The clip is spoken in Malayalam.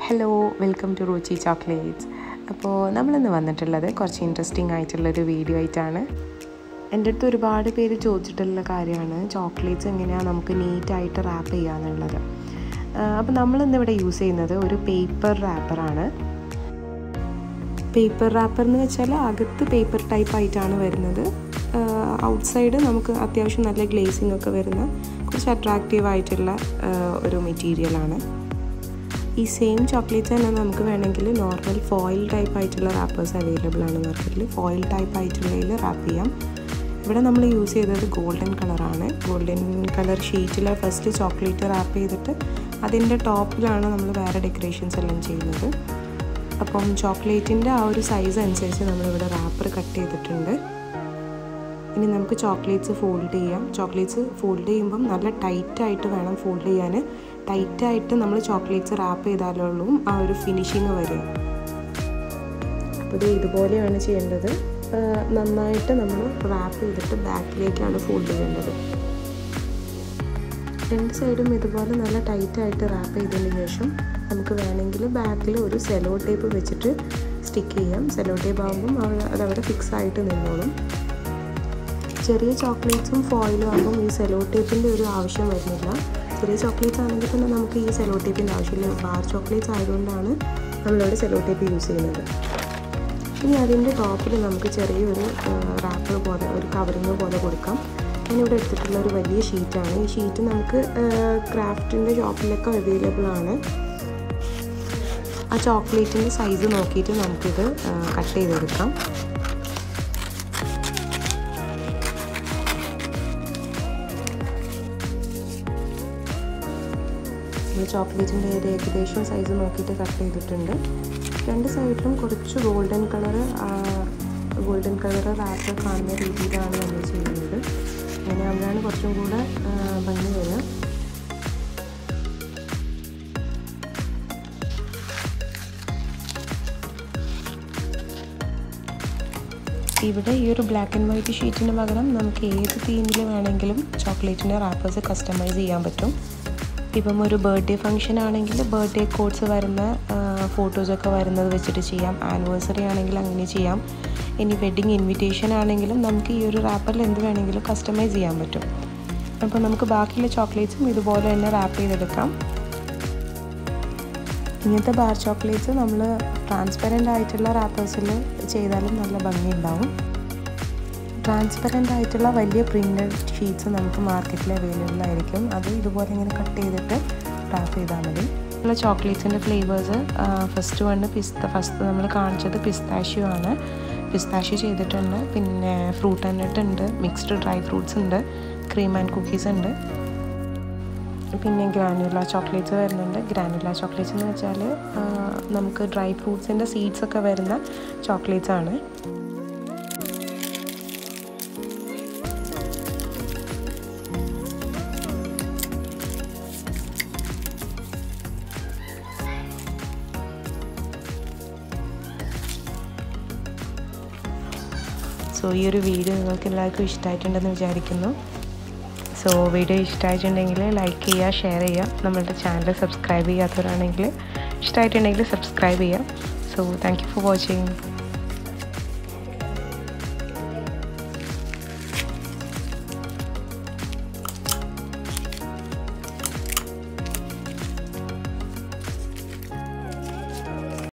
hello welcome to Ruchi chocolates അപ്പോൾ നമ്മളിന്ന് വന്നിട്ടുള്ളത് കുറച്ച് ഇൻട്രസ്റ്റിംഗ് ആയിട്ടുള്ളൊരു വീഡിയോ ആയിട്ടാണ് എൻ്റെ അടുത്ത് ഒരുപാട് പേര് ചോദിച്ചിട്ടുള്ള കാര്യമാണ് ചോക്ലേറ്റ്സ് എങ്ങനെയാണ് നമുക്ക് നീറ്റായിട്ട് റാപ്പ് ചെയ്യാന്നുള്ളത് അപ്പോൾ നമ്മളിന്നിവിടെ യൂസ് ചെയ്യുന്നത് ഒരു പേപ്പർ റാപ്പറാണ് പേപ്പർ റാപ്പർ എന്ന് വെച്ചാൽ അകത്ത് പേപ്പർ ടൈപ്പ് ആയിട്ടാണ് വരുന്നത് ഔട്ട്സൈഡ് നമുക്ക് അത്യാവശ്യം നല്ല ഗ്ലേസിംഗ് ഒക്കെ വരുന്ന കുറച്ച് അട്രാക്റ്റീവ് ആയിട്ടുള്ള ഒരു മെറ്റീരിയലാണ് ഈ സെയിം ചോക്ലേറ്റ്സ് തന്നെ നമുക്ക് വേണമെങ്കിൽ നോർമൽ ഫോയിൽ ടൈപ്പ് ആയിട്ടുള്ള റാപ്പേഴ്സ് അവൈലബിൾ ആണ് മാർക്കറ്റിൽ ഫോയിൽ ടൈപ്പ് ആയിട്ടുള്ളതിൽ റാപ്പ് ചെയ്യാം ഇവിടെ നമ്മൾ യൂസ് ചെയ്തത് ഗോൾഡൻ കളറാണ് ഗോൾഡൻ കളർ ഷീറ്റിൽ ഫസ്റ്റ് ചോക്ലേറ്റ് റാപ്പ് ചെയ്തിട്ട് അതിൻ്റെ ടോപ്പിലാണ് നമ്മൾ വേറെ ഡെക്കറേഷൻസ് എല്ലാം ചെയ്യുന്നത് അപ്പം ചോക്ലേറ്റിൻ്റെ ആ ഒരു സൈസ് അനുസരിച്ച് നമ്മളിവിടെ റാപ്പർ കട്ട് ചെയ്തിട്ടുണ്ട് ഇനി നമുക്ക് ചോക്ലേറ്റ്സ് ഫോൾഡ് ചെയ്യാം ചോക്ലേറ്റ്സ് ഫോൾഡ് ചെയ്യുമ്പം നല്ല ടൈറ്റായിട്ട് വേണം ഫോൾഡ് ചെയ്യാൻ ടൈറ്റായിട്ട് നമ്മൾ ചോക്ലേറ്റ്സ് റാപ്പ് ചെയ്താലുള്ളൂ ആ ഒരു ഫിനിഷിങ് വരിക അപ്പോൾ ഇത് ഇതുപോലെയാണ് ചെയ്യേണ്ടത് നന്നായിട്ട് നമ്മൾ റാപ്പ് ചെയ്തിട്ട് ബാക്കിലേക്കാണ് ഫോൾഡ് ചെയ്യേണ്ടത് രണ്ട് സൈഡും ഇതുപോലെ നല്ല ടൈറ്റായിട്ട് റാപ്പ് ചെയ്തതിന് ശേഷം നമുക്ക് വേണമെങ്കിൽ ബാക്കിൽ ഒരു സെലോ ടേപ്പ് വെച്ചിട്ട് സ്റ്റിക്ക് ചെയ്യാം സെലോ ടേപ്പ് ആകുമ്പം അതവിടെ ഫിക്സ് ആയിട്ട് നിന്നോളും ചെറിയ ചോക്ലേറ്റ്സും ഫോയിലും ആകുമ്പം ഈ സെലോ ടേപ്പിൻ്റെ ഒരു ആവശ്യം വരുന്നില്ല ചെറിയ ചോക്ലേറ്റ്സ് ആണെങ്കിൽ തന്നെ നമുക്ക് ഈ സെലോ ടേപ്പിൻ്റെ ആവശ്യമില്ല ബാർ ചോക്ലേറ്റ്സ് ആയതുകൊണ്ടാണ് നമ്മളിവിടെ സെലോ ടേപ്പ് യൂസ് ചെയ്യുന്നത് ഇനി അതിൻ്റെ ടോപ്പിൽ നമുക്ക് ചെറിയൊരു റാപ്പർ പോലെ ഒരു കവറിങ് പോലെ കൊടുക്കാം ഞാനിവിടെ എടുത്തിട്ടുള്ള ഒരു വലിയ ഷീറ്റാണ് ഈ ഷീറ്റ് നമുക്ക് ക്രാഫ്റ്റിൻ്റെ ഷോപ്പിലൊക്കെ അവൈലബിൾ ആണ് ആ ചോക്ലേറ്റിൻ്റെ സൈസ് നോക്കിയിട്ട് നമുക്കിത് കട്ട് ചെയ്തെടുക്കാം ഈ ചോക്ലേറ്റിൻ്റെ ഒരു ഏകദേശം സൈസ് നോക്കിയിട്ട് കട്ട് ചെയ്തിട്ടുണ്ട് രണ്ട് സൈഡിലും കുറച്ച് golden colour golden colour wrap കാണുന്ന രീതിയിലാണ് നമ്മൾ ചെയ്യുന്നത് അങ്ങനെ ആകുമ്പോഴാണ് കുറച്ചും കൂടെ ഭംഗി വരിക ഇവിടെ ഈ ഒരു ബ്ലാക്ക് ആൻഡ് വൈറ്റ് ഷീറ്റിന് പകരം നമുക്ക് ഏത് തീമിൽ വേണമെങ്കിലും ചോക്ലേറ്റിൻ്റെ റാപ്പേഴ്സ് കസ്റ്റമൈസ് ചെയ്യാൻ പറ്റും ഇപ്പം ഒരു ബർത്ത്ഡേ ഫംഗ്ഷൻ ആണെങ്കിൽ ബർത്ത്ഡേ കോഡ്സ് വരുന്ന ഫോട്ടോസൊക്കെ വരുന്നത് വെച്ചിട്ട് ചെയ്യാം ആനിവേഴ്സറി ആണെങ്കിൽ അങ്ങനെ ചെയ്യാം ഇനി വെഡ്ഡിങ് ഇൻവിറ്റേഷൻ ആണെങ്കിലും നമുക്ക് ഈ ഒരു റാപ്പറിൽ എന്ത് വേണമെങ്കിലും കസ്റ്റമൈസ് ചെയ്യാൻ പറ്റും അപ്പോൾ നമുക്ക് ബാക്കിയുള്ള ചോക്ലേറ്റ്സും ഇതുപോലെ തന്നെ റാപ്പ് ചെയ്തെടുക്കാം ഇങ്ങനത്തെ ബാർ ചോക്ലേറ്റ്സ് നമ്മൾ ട്രാൻസ്പെറൻ്റ് ആയിട്ടുള്ള റാപ്പേഴ്സിൽ ചെയ്താലും നല്ല ഭംഗി ഉണ്ടാവും ട്രാൻസ്പെറൻ്റ് ആയിട്ടുള്ള വലിയ പ്രിൻ്റഡ് ഷീറ്റ്സ് നമുക്ക് മാർക്കറ്റിൽ അവൈലബിൾ ആയിരിക്കും അത് ഇതുപോലെ ഇങ്ങനെ കട്ട് ചെയ്തിട്ട് റാപ്പ് ചെയ്താൽ മതി ഉള്ള ചോക്ലേറ്റ്സിൻ്റെ flavours first one pista first നമ്മൾ കാണിച്ചത് പിസ്താഷ്യോ ആണ് പിസ്താഷ്യോ ചെയ്തിട്ടുണ്ട് പിന്നെ ഫ്രൂട്ട് ആൻഡ് നട്ട് ഉണ്ട് മിക്സ്ഡ് ഡ്രൈ ഫ്രൂട്ട്സ് ഉണ്ട് ക്രീം ആൻഡ് കുക്കീസ് ഉണ്ട് പിന്നെ ഗ്രാനുല ചോക്ലേറ്റ്സ് വരുന്നുണ്ട് ഗ്രാനുല ചോക്ലേറ്റ്സ് എന്ന് വെച്ചാൽ നമുക്ക് ഡ്രൈ ഫ്രൂട്ട്സിൻ്റെ സീഡ്സ് ഒക്കെ വരുന്ന ചോക്ലേറ്റ്സ് ആണ് സോ ഈ ഒരു വീഡിയോ നിങ്ങൾക്ക് എല്ലാവർക്കും ഇഷ്ടമായിട്ടുണ്ടെന്ന് വിചാരിക്കുന്നു സോ വീഡിയോ ഇഷ്ടമായിട്ടുണ്ടെങ്കിൽ ലൈക്ക് ചെയ്യുക ഷെയർ ചെയ്യുക നമ്മളുടെ ചാനൽ സബ്സ്ക്രൈബ് ചെയ്യാത്തവരാണെങ്കിൽ ഇഷ്ടമായിട്ടുണ്ടെങ്കിൽ സബ്സ്ക്രൈബ് ചെയ്യുക so thank you for watching